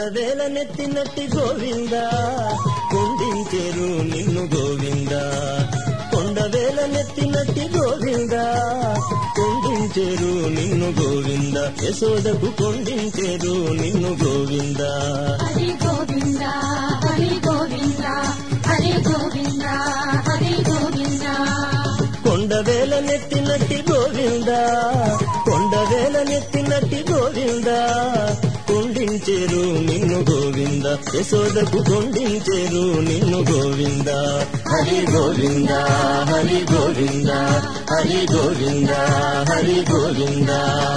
కొండవేల నెత్తినట్టి గోవింద కొండించేరు నిన్ను గోవింద కొండవేల నెత్తినట్టి గోవింద కొండించేరు నిన్ను గోవింద యశోదకు కొండించేరు నిన్ను గోవింద హరి గోవింద హరి గోవింద హరి గోవింద హరి గోవింద కొండవేల నెత్తినట్టి గోవింద కొండవేల నెత్తినట్టి గోవింద కొండించేరు నిన్ను గోవింద యశోదకు కొండించేరు నిన్ను గోవింద హరి గోవింద హరి గోవింద హరి గోవింద హరి గోవింద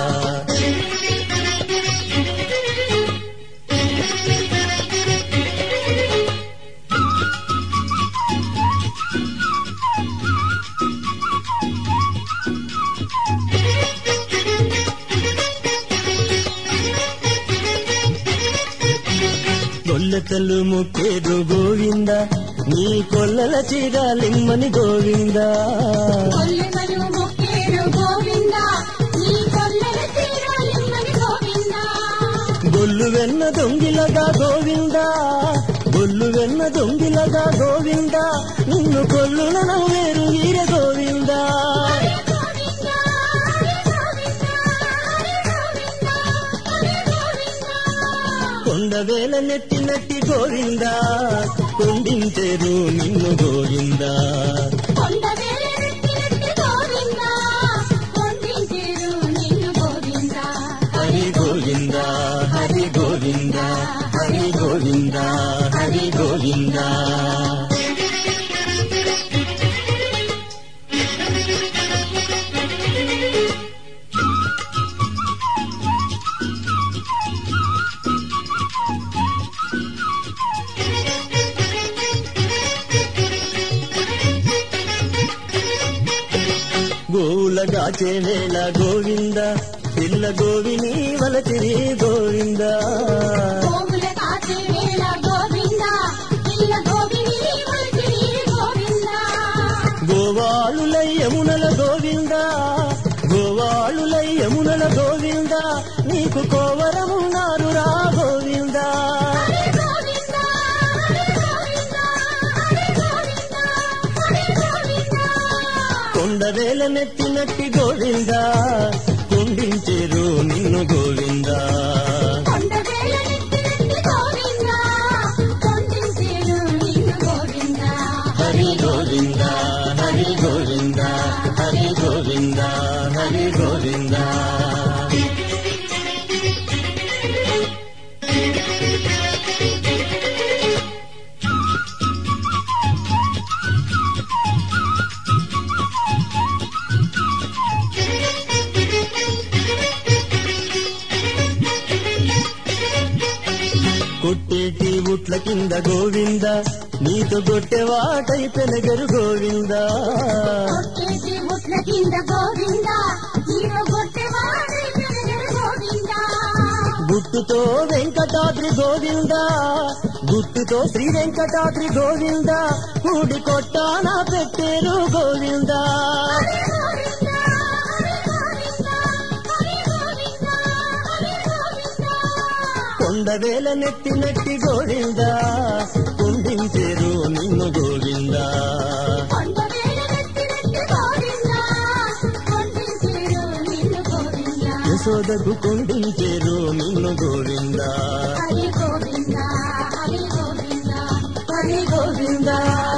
గొల్లతలు ముక్కేరు గోవింద నీ కొల్లల చీరాలిమ్మని గోవింద కొల్లెమలు మొక్కేరు గోవింద నీ కొల్లెల తీరాలిమ్మని గోవింద గొల్లు వెన్న దొంగిలగా గోవింద గొల్లు వెన్న దొంగిలగా గోవింద నిన్ను కొల్లుల నవ్వేరు వీర గోవింద హరి గోవింద హరి గోవింద హరి గోవింద హరి గోవింద కొండవేల నెత్తినట్టి గోవింద కొండించేరు నిన్ను గోవింద కొండవేల నెత్తినెత్తి గోవింద కొండించేరు నిన్ను గోవింద హరి గోవింద హరి గోవింద హరి గోవింద హరి గోవింద గోవులగాచే వేళ గోవింద పిల్ల గోవిని వలచిరి గోవింద గోవుల కాచే వేళ గోవింద ఇల్ల గోవిని వలసిరి గోవింద గోవాళులై యమునల గోవింద గోవాళులై యమునల గోవింద నీకు కోవరమున్నారు రా గోవింద హరి గోవింద హరి గోవింద హరి గోవింద హరి గోవింద కొండవేల నెత్తినట్టి గోవింద కొండించేరు నిన్ను గోవింద కొండవేల నెత్తినెత్తి గోవింద కొండించేరు నిన్ను గోవింద హరి గోవింద హరి గోవింద హరి గోవింద హరి గోవింద కొట్టేటి ఉట్ల కింద గోవింద నీతో గొట్టెవాటై పెనగరు గోవింద కొట్టేసి ముట్ల కింద గోవింద నీరు గొట్టెవాడి పెరగడు గోవింద గుట్టుతో వెంకటాద్రి గోవింద గుట్టుతో శ్రీ వెంకటాద్రి గోవింద కూడి కొట్టాన పెట్టేరు గోవింద హరి గోవింద హరి గోవింద హరి గోవింద హరి గోవింద కొండవేల నెత్తినట్టి గోవింద కుండించేరు నిన్ను గోవింద కొండవేల నెత్తినెత్తి గోవింద కొండించేరు నిన్ను గోవింద యశోదకు కుండించేరు నిన్ను గోవింద హరి గోవింద హరి గోవింద హరి గోవింద